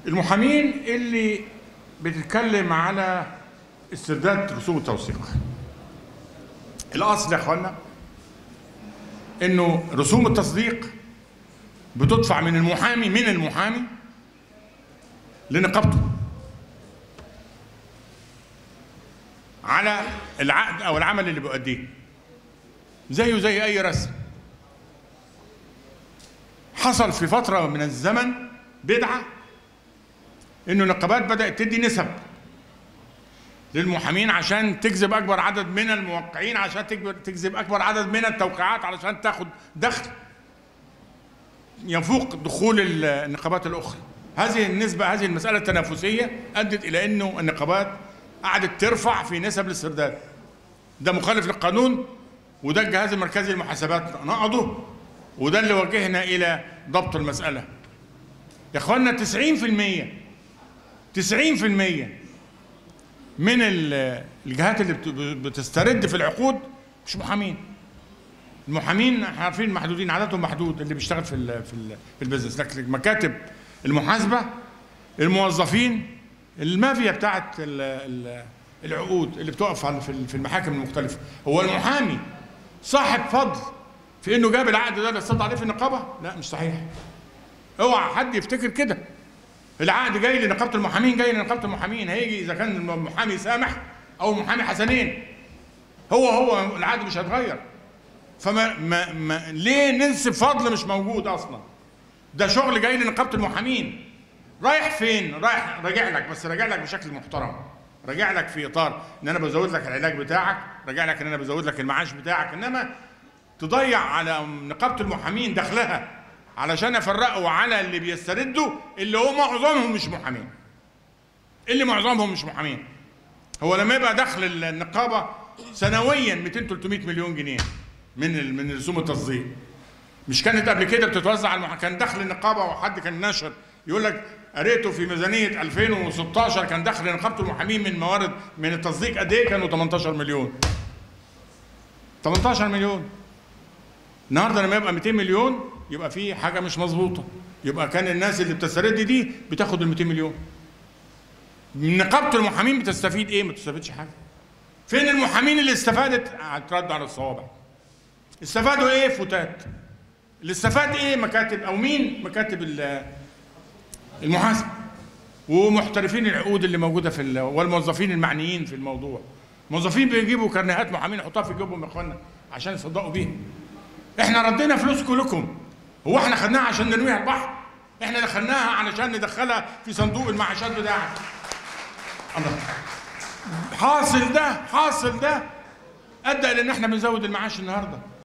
المحامين اللي بتتكلم على استرداد رسوم التوثيق الاصل يا اخوانا انه رسوم التصديق بتدفع من المحامي من المحامي لنقابته على العقد او العمل اللي بيؤديه زيه زي اي رسم حصل في فتره من الزمن بدعه انه النقابات بدات تدي نسب للمحامين عشان تجذب اكبر عدد من الموقعين عشان تجذب اكبر عدد من التوقيعات علشان تاخد دخل يفوق دخول النقابات الاخرى هذه النسبه هذه المساله التنافسيه ادت الى انه النقابات قعدت ترفع في نسب الاسترداد ده مخالف للقانون وده الجهاز المركزي للمحاسبات نقضه وده اللي وجهنا الى ضبط المساله يا اخوانا 90% 90% من الجهات اللي بتسترد في العقود مش محامين المحامين احنا عارفين محدودين عددهم محدود اللي بيشتغل في ال في ال في البيزنس لكن مكاتب المحاسبه الموظفين المافيا بتاعت العقود اللي بتقف في المحاكم المختلفه هو المحامي صاحب فضل في انه جاب العقد ده اللي استطاع عليه في النقابه لا مش صحيح اوعى حد يفتكر كده العقد جاي لنقابه المحامين جاي لنقابه المحامين هيجي اذا كان المحامي سامح او المحامي حسنين هو هو العقد مش هيتغير فما ما ما ليه ننسب فضل مش موجود اصلا ده شغل جاي لنقابه المحامين رايح فين رايح راجع لك بس راجع لك بشكل محترم راجع لك في اطار ان انا بزود لك العلاج بتاعك راجع لك ان انا بزود لك المعاش بتاعك انما تضيع على نقابه المحامين دخلها علشان افرقوا على اللي بيستردوا اللي هو معظمهم مش محامين اللي معظمهم مش محامين هو لما يبقى دخل النقابه سنويا 200 300 مليون جنيه من من رسوم التصديق مش كانت قبل كده بتتوزع على المح... كان دخل النقابه وحد كان نشر يقول لك قريته في ميزانيه 2016 كان دخل نقابه المحامين من موارد من التصديق قد ايه كانوا 18 مليون 18 مليون النهارده لما يبقى 200 مليون يبقى في حاجه مش مظبوطه يبقى كان الناس اللي بتسترد دي بتاخد ال 200 مليون نقابه المحامين بتستفيد ايه ما بتستفيدش حاجه فين المحامين اللي استفادت هترد على الصوابع استفادوا ايه فتات اللي استفاد ايه مكاتب او مين مكاتب المحاسبه ومحترفين العقود اللي موجوده في والموظفين المعنيين في الموضوع موظفين بيجيبوا كرنيهات محامين يحطوها في جيبهم يا اخوانا عشان يصدقوا بيها احنا ردينا فلوسكم لكم هو احنا خدناها عشان نرميها البحر احنا دخلناها علشان ندخلها في صندوق المعاشات بتاعك الله حاصل ده حاصل ده ادى الى ان احنا بنزود المعاش النهارده